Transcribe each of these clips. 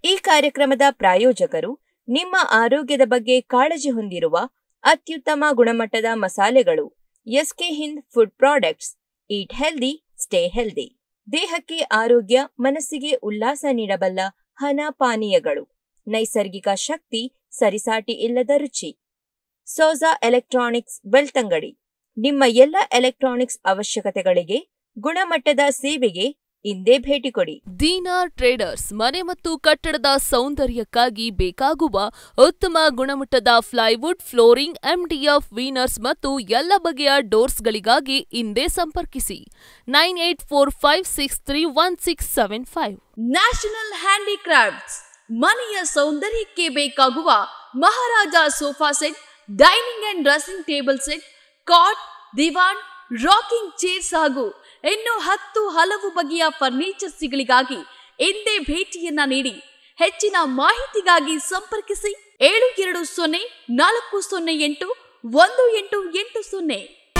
ಈ ಕಾರ್ಯಕ್ರಮದ ಪ್ರಾಯೋಜಕರು ನಿಮ್ಮ ಆರೋಗ್ಯದ ಬಗ್ಗೆ ಕಾಳಜಿ ಹೊಂದಿರುವ ಅತ್ಯುತ್ತಮ ಗುಣಮಟ್ಟದ ಮಸಾಲೆಗಳು S K Hind food products eat healthy stay healthy ದೇಹಕ್ಕೆ ಆರೋಗ್ಯ ಮನಸ್ಸಿಗೆ ಉಲ್ಲಾಸ ನೀಡಬಲ್ಲ ಹನ ಪಾನೀಯಗಳು ನೈಸರ್ಗಿಕ ಶಕ್ತಿ ಸರಿಸಾಟಿ ಇಲ್ಲದ ರುಚಿ ಸೋಜಾ ಎಲೆಕ್ಟ್ರಾನಿಕ್ಸ್ ಬೆಳ್ತಂಗಡಿ ನಿಮ್ಮ ಎಲ್ಲ ಎಲೆಕ್ಟ್ರಾನಿಕ್ಸ್ ಅವಶ್ಯಕತೆಗಳಿಗೆ ಗುಣಮಟ್ಟದ ಸೇವೆಗೆ ಇಂದೇ ಭೇಟಿ ಕೊಡಿ ದೀನಾರ್ ಟ್ರೇಡರ್ಸ್ ಮನೆ ಮತ್ತು ಕಟ್ಟಡದ ಸೌಂದರ್ಯಕ್ಕಾಗಿ ಬೇಕಾಗುವ ಉತ್ತಮ ಗುಣಮಟ್ಟದ ಫ್ಲೈವುಡ್ ಫ್ಲೋರಿಂಗ್ ಎಂಡಿಎಫ್ ವೀನರ್ಸ್ ಮತ್ತು ಎಲ್ಲ ಬಗೆಯ ಡೋರ್ಸ್ಗಳಿಗಾಗಿ ಇಂದೇ ಸಂಪರ್ಕಿಸಿ nine eight four five six three one six seven five national handicrafts ಮನೆಯ ಸೌಂದರ್ಯಕ್ಕೆ ಬೇಕಾಗುವ Maharaja sofa set dining and dressing table set cot ದಿವಾನ್ ರಾಕಿಂಗ್ ಚೇರ್ಸ್ ಹಾಗೂ ಇನ್ನು ಹತ್ತು ಹಲವು ಬಗೆಯ ಫರ್ನಿಚರ್ಸ್ಗಳಿಗಾಗಿ ಎಂದೇ ಭೇಟಿಯನ್ನ ನೀಡಿ ಹೆಚ್ಚಿನ ಮಾಹಿತಿಗಾಗಿ ಸಂಪರ್ಕಿಸಿ ಏಳು ಎರಡು ಸೊನ್ನೆ ನಾಲ್ಕು ಸೊನ್ನೆ ಎಂಟು ಒಂದು ಎಂಟು ಎಂಟು ಸೊನ್ನೆ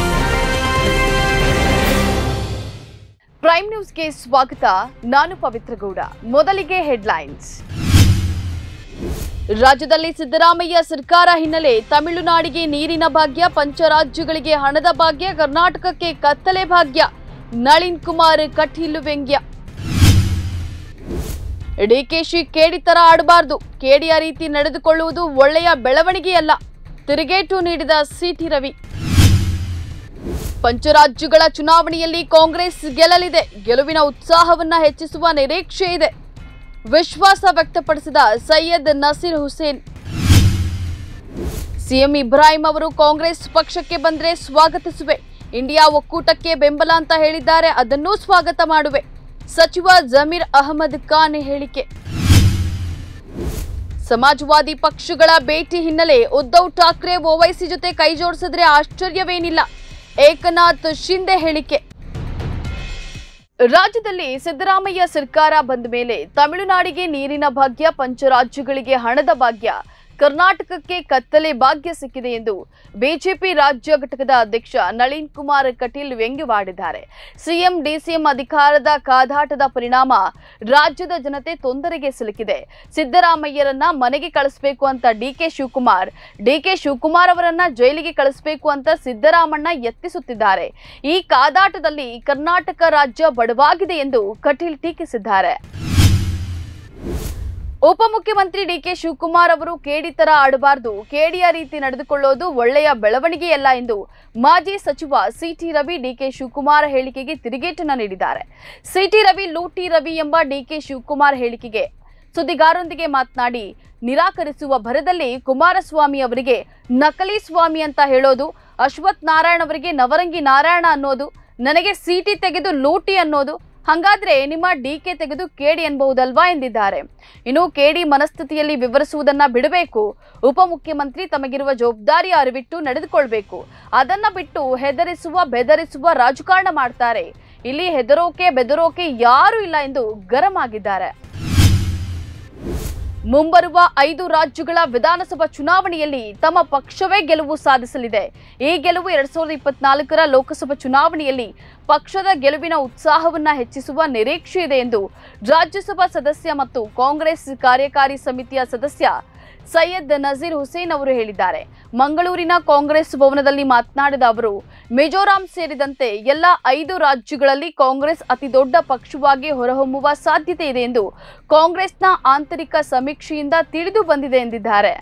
ಪ್ರೈಮ್ ನ್ಯೂಸ್ಗೆ ಸ್ವಾಗತ ನಾನು ಪವಿತ್ರ ಗೌಡ ಮೊದಲಿಗೆ ಹೆಡ್ಲೈನ್ಸ್ ರಾಜ್ಯದಲ್ಲಿ ಸಿದ್ದರಾಮಯ್ಯ ಸರ್ಕಾರ ಹಿನ್ನೆಲೆ ತಮಿಳುನಾಡಿಗೆ ನೀರಿನ ಭಾಗ್ಯ ಪಂಚರಾಜ್ಯಗಳಿಗೆ ಹಣದ ಭಾಗ್ಯ ಕರ್ನಾಟಕಕ್ಕೆ ಕತ್ತಲೆ ಭಾಗ್ಯ ನಳಿನ್ ಕುಮಾರ್ ಕಟೀಲು ವ್ಯಂಗ್ಯ ಡಿಕೆಶಿ ಕೇಡಿ ತರ ಆಡಬಾರ್ದು ಕೇಡಿಯ ರೀತಿ ನಡೆದುಕೊಳ್ಳುವುದು ಒಳ್ಳೆಯ ಬೆಳವಣಿಗೆಯಲ್ಲ ತಿರುಗೇಟು ನೀಡಿದ ಸಿಟಿ ರವಿ ಪಂಚರಾಜ್ಯಗಳ ಚುನಾವಣೆಯಲ್ಲಿ ಕಾಂಗ್ರೆಸ್ ಗೆಲ್ಲಲಿದೆ ಗೆಲುವಿನ ಉತ್ಸಾಹವನ್ನ ಹೆಚ್ಚಿಸುವ ನಿರೀಕ್ಷೆ ಇದೆ ವಿಶ್ವಾಸ ವ್ಯಕ್ತಪಡಿಸಿದ ಸೈಯದ್ ನಸೀರ್ ಹುಸೇನ್ ಸಿಎಂ ಇಬ್ರಾಹಿಂ ಅವರು ಕಾಂಗ್ರೆಸ್ ಪಕ್ಷಕ್ಕೆ ಬಂದ್ರೆ ಸ್ವಾಗತಿಸುವೆ ಇಂಡಿಯಾ ಒಕ್ಕೂಟಕ್ಕೆ ಬೆಂಬಲ ಅಂತ ಹೇಳಿದ್ದಾರೆ ಅದನ್ನೂ ಸ್ವಾಗತ ಮಾಡುವೆ ಸಚಿವ ಜಮೀರ್ ಅಹಮದ್ ಖಾನ್ ಹೇಳಿಕೆ ಸಮಾಜವಾದಿ ಪಕ್ಷಗಳ ಭೇಟಿ ಹಿನ್ನೆಲೆ ಉದ್ಧವ್ ಠಾಕ್ರೆ ಓವೈಸಿ ಜೊತೆ ಕೈಜೋಡಿಸಿದ್ರೆ ಆಶ್ಚರ್ಯವೇನಿಲ್ಲ ಏಕನಾಥ್ ಶಿಂದೆ ಹೇಳಿಕೆ ರಾಜ್ಯದಲ್ಲಿ ಸಿದ್ದರಾಮಯ್ಯ ಸರ್ಕಾರ ಬಂದ ಮೇಲೆ ತಮಿಳುನಾಡಿಗೆ ನೀರಿನ ಭಾಗ್ಯ ಪಂಚರಾಜ್ಯಗಳಿಗೆ ಹಣದ ಭಾಗ್ಯ ಕರ್ನಾಟಕಕ್ಕೆ ಕತ್ತಲೆ ಭಾಗ್ಯ ಸಿಕ್ಕಿದೆ ಎಂದು ಬಿಜೆಪಿ ರಾಜ್ಯ ಘಟಕದ ಅಧ್ಯಕ್ಷ ನಳಿನ್ ಕುಮಾರ್ ಕಟೀಲ್ ವ್ಯಂಗ್ಯವಾಡಿದ್ದಾರೆ ಸಿಎಂ ಡಿಸಿಎಂ ಅಧಿಕಾರದ ಕಾದಾಟದ ಪರಿಣಾಮ ರಾಜ್ಯದ ಜನತೆ ತೊಂದರೆಗೆ ಸಿಲುಕಿದೆ ಸಿದ್ದರಾಮಯ್ಯರನ್ನ ಮನೆಗೆ ಕಳಿಸಬೇಕು ಅಂತ ಡಿಕೆ ಶಿವಕುಮಾರ್ ಡಿಕೆ ಶಿವಕುಮಾರ್ ಅವರನ್ನ ಜೈಲಿಗೆ ಕಳಿಸಬೇಕು ಅಂತ ಸಿದ್ದರಾಮಣ್ಣ ಯತ್ನಿಸುತ್ತಿದ್ದಾರೆ ಈ ಕಾದಾಟದಲ್ಲಿ ಕರ್ನಾಟಕ ರಾಜ್ಯ ಬಡವಾಗಿದೆ ಎಂದು ಕಟೀಲ್ ಟೀಕಿಸಿದ್ದಾರೆ ಉಪಮುಖ್ಯಮಂತ್ರಿ ಡಿಕೆ ಶಿವಕುಮಾರ್ ಅವರು ಕೇಡಿ ತರ ಆಡಬಾರ್ದು ಕೇಡಿಯ ರೀತಿ ನಡೆದುಕೊಳ್ಳೋದು ಒಳ್ಳೆಯ ಬೆಳವಣಿಗೆಯಲ್ಲ ಎಂದು ಮಾಜಿ ಸಚಿವ ಸಿಟಿ ರವಿ ಡಿಕೆ ಶಿವಕುಮಾರ್ ಹೇಳಿಕೆಗೆ ತಿರುಗೇಟನ್ನ ನೀಡಿದ್ದಾರೆ ಸಿಟಿ ರವಿ ಲೂಟಿ ರವಿ ಎಂಬ ಡಿಕೆ ಶಿವಕುಮಾರ್ ಹೇಳಿಕೆಗೆ ಸುದ್ದಿಗಾರರೊಂದಿಗೆ ಮಾತನಾಡಿ ನಿರಾಕರಿಸುವ ಭರದಲ್ಲಿ ಕುಮಾರಸ್ವಾಮಿ ಅವರಿಗೆ ನಕಲಿ ಸ್ವಾಮಿ ಅಂತ ಹೇಳೋದು ಅಶ್ವಥ್ ನಾರಾಯಣ್ ಅವರಿಗೆ ನವರಂಗಿ ನಾರಾಯಣ ಅನ್ನೋದು ನನಗೆ ಸಿಟಿ ತೆಗೆದು ಲೂಟಿ ಅನ್ನೋದು ಹಂಗಾದ್ರೆ ನಿಮ್ಮ ಡಿಕೆ ತೆಗೆದು ಕೇಡಿ ಅನ್ಬಹುದಲ್ವಾ ಎಂದಿದ್ದಾರೆ ಇನ್ನು ಕೇಡಿ ಮನಸ್ಥಿತಿಯಲ್ಲಿ ವಿವರಿಸುವುದನ್ನ ಬಿಡಬೇಕು ಉಪಮುಖ್ಯಮಂತ್ರಿ ತಮಗಿರುವ ಜವಾಬ್ದಾರಿ ಅರಿವಿಟ್ಟು ನಡೆದುಕೊಳ್ಬೇಕು ಅದನ್ನ ಬಿಟ್ಟು ಹೆದರಿಸುವ ಬೆದರಿಸುವ ರಾಜಕಾರಣ ಮಾಡ್ತಾರೆ ಇಲ್ಲಿ ಹೆದರೋಕೆ ಬೆದರೋಕೆ ಯಾರೂ ಇಲ್ಲ ಎಂದು ಗರಂ ಆಗಿದ್ದಾರೆ ಮುಂಬರುವ ಐದು ರಾಜ್ಯಗಳ ವಿಧಾನಸಭಾ ಚುನಾವಣೆಯಲ್ಲಿ ತಮ್ಮ ಪಕ್ಷವೇ ಗೆಲುವು ಸಾಧಿಸಲಿದೆ ಈ ಗೆಲುವು ಎರಡ್ ಸಾವಿರದ ಇಪ್ಪತ್ನಾಲ್ಕರ ಲೋಕಸಭಾ ಚುನಾವಣೆಯಲ್ಲಿ ಪಕ್ಷದ ಗೆಲುವಿನ ಉತ್ಸಾಹವನ್ನ ಹೆಚ್ಚಿಸುವ ನಿರೀಕ್ಷೆ ಇದೆ ಎಂದು ರಾಜ್ಯಸಭಾ ಸದಸ್ಯ ಮತ್ತು ಕಾಂಗ್ರೆಸ್ ಕಾರ್ಯಕಾರಿ ಸಮಿತಿಯ ಸದಸ್ಯ ಸೈಯದ್ ನಜೀರ್ ಹುಸೇನ್ ಅವರು ಹೇಳಿದ್ದಾರೆ ಮಂಗಳೂರಿನ ಕಾಂಗ್ರೆಸ್ ಭವನದಲ್ಲಿ ಮಾತನಾಡಿದ ಅವರು ಮಿಜೋರಾಂ ಸೇರಿದಂತೆ ಎಲ್ಲ ಐದು ರಾಜ್ಯಗಳಲ್ಲಿ ಕಾಂಗ್ರೆಸ್ ಅತಿದೊಡ್ಡ ಪಕ್ಷವಾಗಿ ಹೊರಹೊಮ್ಮುವ ಸಾಧ್ಯತೆ ಇದೆ ಎಂದು ಕಾಂಗ್ರೆಸ್ನ ಆಂತರಿಕ ಸಮೀಕ್ಷೆಯಿಂದ ತಿಳಿದು ಬಂದಿದೆ ಎಂದಿದ್ದಾರೆ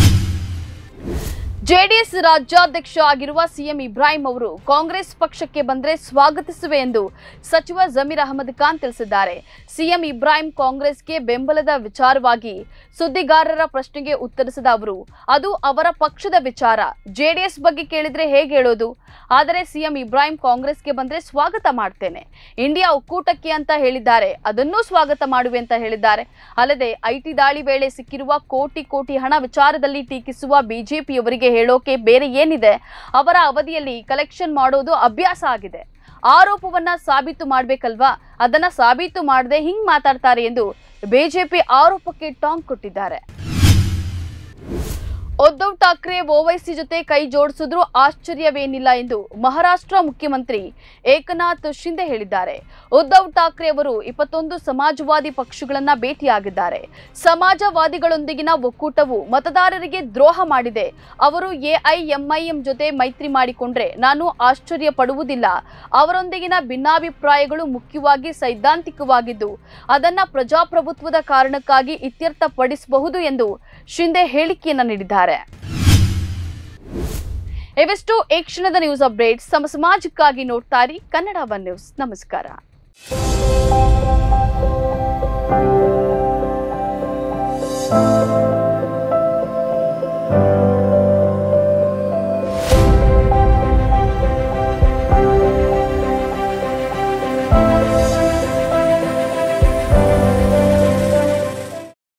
ಜೆಡಿಎಸ್ ರಾಜ್ಯಾಧ್ಯಕ್ಷ ಆಗಿರುವ ಸಿಎಂ ಇಬ್ರಾಹಿಂ ಅವರು ಕಾಂಗ್ರೆಸ್ ಪಕ್ಷಕ್ಕೆ ಬಂದರೆ ಸ್ವಾಗತಿಸುವೆ ಎಂದು ಸಚಿವ ಜಮೀರ್ ಅಹಮದ್ ಖಾನ್ ತಿಳಿಸಿದ್ದಾರೆ ಸಿಎಂ ಇಬ್ರಾಹಿಂ ಕಾಂಗ್ರೆಸ್ಗೆ ಬೆಂಬಲದ ವಿಚಾರವಾಗಿ ಸುದ್ದಿಗಾರರ ಪ್ರಶ್ನೆಗೆ ಉತ್ತರಿಸಿದ ಅವರು ಅದು ಅವರ ಪಕ್ಷದ ವಿಚಾರ ಜೆಡಿಎಸ್ ಬಗ್ಗೆ ಕೇಳಿದ್ರೆ ಹೇಗೆ ಹೇಳೋದು ಆದರೆ ಸಿಎಂ ಇಬ್ರಾಹಿಂ ಕಾಂಗ್ರೆಸ್ಗೆ ಬಂದರೆ ಸ್ವಾಗತ ಮಾಡ್ತೇನೆ ಇಂಡಿಯಾ ಒಕ್ಕೂಟಕ್ಕೆ ಅಂತ ಹೇಳಿದ್ದಾರೆ ಅದನ್ನೂ ಸ್ವಾಗತ ಮಾಡುವೆ ಅಂತ ಹೇಳಿದ್ದಾರೆ ಅಲ್ಲದೆ ಐಟಿ ದಾಳಿ ವೇಳೆ ಸಿಕ್ಕಿರುವ ಕೋಟಿ ಕೋಟಿ ಹಣ ವಿಚಾರದಲ್ಲಿ ಟೀಕಿಸುವ ಬಿಜೆಪಿಯವರಿಗೆ ಹೇಳೋಕೆ ಬೇರೆ ಏನಿದೆ ಅವರ ಅವಧಿಯಲ್ಲಿ ಕಲೆಕ್ಷನ್ ಮಾಡೋದು ಅಭ್ಯಾಸ ಆಗಿದೆ ಆರೋಪವನ್ನ ಸಾಬೀತು ಮಾಡ್ಬೇಕಲ್ವಾ ಅದನ್ನ ಸಾಬೀತು ಮಾಡದೆ ಹಿಂಗ್ ಮಾತಾಡ್ತಾರೆ ಎಂದು ಬಿಜೆಪಿ ಆರೋಪಕ್ಕೆ ಟಾಂಗ್ ಕೊಟ್ಟಿದ್ದಾರೆ ಉದ್ಧವ್ ಠಾಕ್ರೆ ಓವೈಸಿ ಜೊತೆ ಕೈ ಜೋಡಿಸಿದ್ರೂ ಆಶ್ಚರ್ಯವೇನಿಲ್ಲ ಎಂದು ಮಹಾರಾಷ್ಟ್ರ ಮುಖ್ಯಮಂತ್ರಿ ಏಕನಾಥ್ ಶಿಂದೆ ಹೇಳಿದ್ದಾರೆ ಉದ್ಧವ್ ಠಾಕ್ರೆ ಅವರು ಇಪ್ಪತ್ತೊಂದು ಸಮಾಜವಾದಿ ಪಕ್ಷಗಳನ್ನ ಭೇಟಿಯಾಗಿದ್ದಾರೆ ಸಮಾಜವಾದಿಗಳೊಂದಿಗಿನ ಒಕ್ಕೂಟವು ಮತದಾರರಿಗೆ ದ್ರೋಹ ಮಾಡಿದೆ ಅವರು ಎಐಎಂಐಎಂ ಜೊತೆ ಮೈತ್ರಿ ಮಾಡಿಕೊಂಡ್ರೆ ನಾನು ಆಶ್ಚರ್ಯ ಪಡುವುದಿಲ್ಲ ಅವರೊಂದಿಗಿನ ಭಿನ್ನಾಭಿಪ್ರಾಯಗಳು ಮುಖ್ಯವಾಗಿ ಸೈದ್ಧಾಂತಿಕವಾಗಿದ್ದು ಅದನ್ನ ಪ್ರಜಾಪ್ರಭುತ್ವದ ಕಾರಣಕ್ಕಾಗಿ ಇತ್ಯರ್ಥಪಡಿಸಬಹುದು ಎಂದು ಶಿಂದೆ ಹೇಳಿಕೆಯನ್ನ ನೀಡಿದ್ದಾರೆ ಇವೆಷ್ಟು ಈ ಕ್ಷಣದ ನ್ಯೂಸ್ ಅಪ್ಡೇಟ್ಸ್ ತಮ್ಮ ಸಮಾಜಕ್ಕಾಗಿ ನೋಡ್ತಾ ಇರಿ ಕನ್ನಡ ಒನ್ ನ್ಯೂಸ್ ನಮಸ್ಕಾರ